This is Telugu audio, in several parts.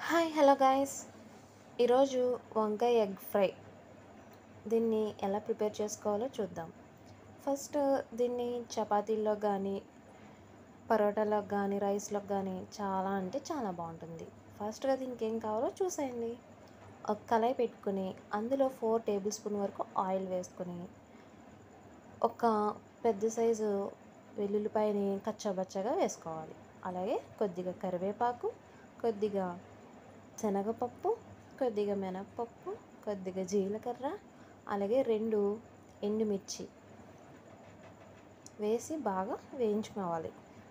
హాయ్ హలో గాయస్ ఈరోజు వంకాయ ఎగ్ ఫ్రై దీన్ని ఎలా ప్రిపేర్ చేసుకోవాలో చూద్దాం ఫస్ట్ దీన్ని చపాతీల్లో కానీ పరోటాలోకి కానీ రైస్లోకి కానీ చాలా అంటే చాలా బాగుంటుంది ఫస్ట్గా దీనికి ఏం కావాలో చూసేయండి ఒక కళాయి పెట్టుకుని అందులో ఫోర్ టేబుల్ స్పూన్ వరకు ఆయిల్ వేసుకుని ఒక పెద్ద సైజు వెల్లుల్లిపాయని కచ్చాబచ్చగా వేసుకోవాలి అలాగే కొద్దిగా కరివేపాకు కొద్దిగా శనగపప్పు కొద్దిగా మినప్పప్పు కొద్దిగా జీలకర్ర అలాగే రెండు ఎండుమిర్చి వేసి బాగా వేయించుకోవాలి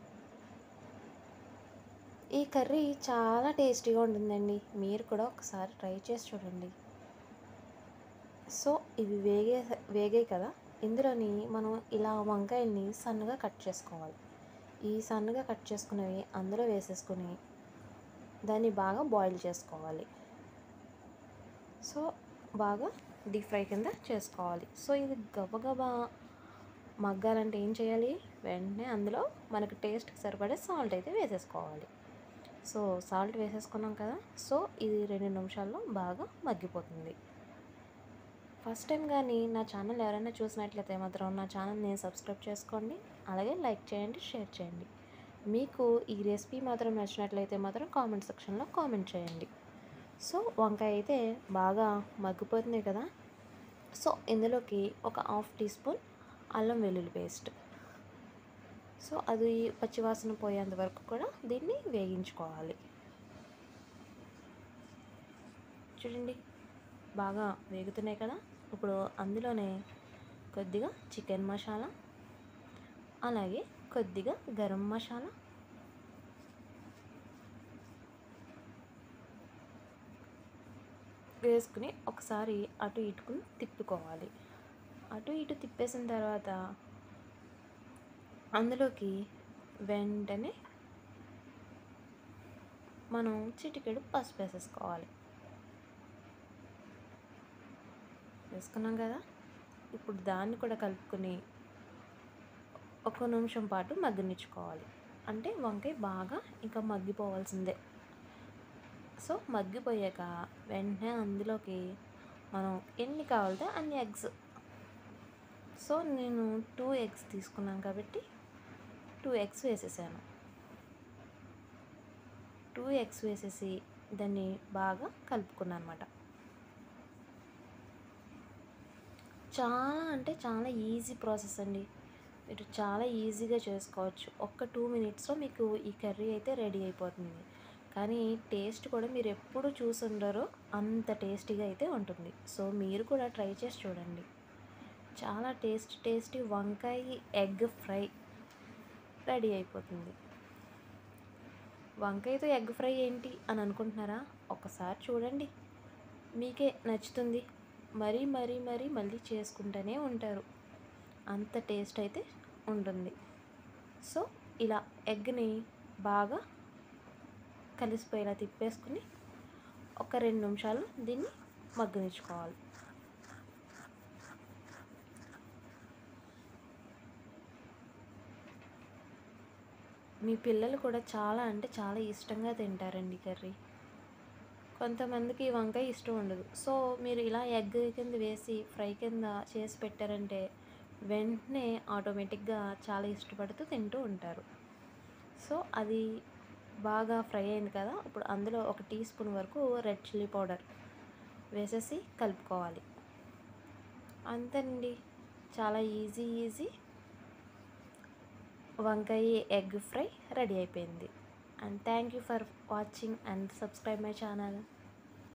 ఈ కర్రీ చాలా టేస్టీగా ఉంటుందండి మీరు కూడా ఒకసారి ట్రై చేసి చూడండి సో ఇవి వేగే వేగాయి కదా ఇందులోని మనం ఇలా వంకాయల్ని సన్నగా కట్ చేసుకోవాలి ఈ సన్నగా కట్ చేసుకున్నవి అందులో వేసేసుకొని దాన్ని బాగా బాయిల్ చేసుకోవాలి సో బాగా డీప్ ఫ్రై కింద చేసుకోవాలి సో ఇది గబగబా మగ్గాలంటే ఏం చేయాలి వెంటనే అందులో మనకు టేస్ట్కి సరిపడే సాల్ట్ అయితే వేసేసుకోవాలి సో సాల్ట్ వేసేసుకున్నాం కదా సో ఇది రెండు నిమిషాల్లో బాగా మగ్గిపోతుంది ఫస్ట్ టైం కానీ నా ఛానల్ ఎవరైనా చూసినట్లయితే మాత్రం నా ఛానల్ని సబ్స్క్రైబ్ చేసుకోండి అలాగే లైక్ చేయండి షేర్ చేయండి మీకు ఈ రెసిపీ మాత్రం నచ్చినట్లయితే మాత్రం కామెంట్ సెక్షన్లో కామెంట్ చేయండి సో వంకాయ అయితే బాగా మగ్గిపోతుంది కదా సో ఇందులోకి ఒక హాఫ్ టీ స్పూన్ అల్లం వెల్లుల్లి పేస్ట్ సో అది పచ్చివాసన పోయేంత వరకు కూడా దీన్ని వేగించుకోవాలి చూడండి బాగా వేగుతున్నాయి కదా ఇప్పుడు అందులోనే కొద్దిగా చికెన్ మసాలా అలాగే కొద్దిగా గరం మసాలా వేసుకుని ఒకసారి అటు ఇటుకుని తిప్పుకోవాలి అటు ఇటు తిప్పేసిన తర్వాత అందులోకి వెంటనే మనం చిటికెడు పసుపు వేసేసుకోవాలి వేసుకున్నాం కదా ఇప్పుడు దాన్ని కూడా కలుపుకొని ఒక నిమిషం పాటు మగ్గనిచ్చుకోవాలి అంటే వంకాయ బాగా ఇంకా మగ్గిపోవాల్సిందే సో మగ్గిపోయాక వెంటనే అందులోకి మనం ఎన్ని కావాలితే అన్ని ఎగ్స్ సో నేను టూ ఎగ్స్ తీసుకున్నాను కాబట్టి టూ ఎగ్స్ వేసేసాను టూ ఎగ్స్ వేసేసి దాన్ని బాగా కలుపుకున్నాను అనమాట చాలా అంటే చాలా ఈజీ ప్రాసెస్ అండి మీరు చాలా ఈజీగా చేసుకోవచ్చు ఒక్క టూ మినిట్స్లో మీకు ఈ కర్రీ అయితే రెడీ అయిపోతుంది కానీ టేస్ట్ కూడా మీరు ఎప్పుడు చూసుండరో అంత టేస్టీగా అయితే ఉంటుంది సో మీరు కూడా ట్రై చేసి చూడండి చాలా టేస్ట్ టేస్టీ వంకాయ ఎగ్ ఫ్రై రెడీ అయిపోతుంది వంకాయతో ఎగ్ ఫ్రై ఏంటి అని అనుకుంటున్నారా ఒకసారి చూడండి మీకే నచ్చుతుంది మరీ మరీ మరీ మళ్ళీ చేసుకుంటూనే ఉంటారు అంత టేస్ట్ అయితే ఉంటుంది సో ఇలా ఎగ్ని బాగా కలిసిపోయేలా తిప్పేసుకుని ఒక రెండు నిమిషాలు దీన్ని మగ్గనిచ్చుకోవాలి మీ పిల్లలు కూడా చాలా అంటే చాలా ఇష్టంగా తింటారండి కర్రీ కొంతమందికి వంకాయ ఇష్టం ఉండదు సో మీరు ఇలా ఎగ్ కింద వేసి ఫ్రై కింద చేసి పెట్టారంటే వెంటనే ఆటోమేటిక్గా చాలా ఇష్టపడుతూ తింటూ ఉంటారు సో అది బాగా ఫ్రై అయింది కదా ఇప్పుడు అందులో ఒక టీ స్పూన్ వరకు రెడ్ చిల్లీ పౌడర్ వేసేసి కలుపుకోవాలి అంతేనండి చాలా ఈజీ ఈజీ వంకాయ ఎగ్ ఫ్రై రెడీ అయిపోయింది and thank you for watching and subscribe my channel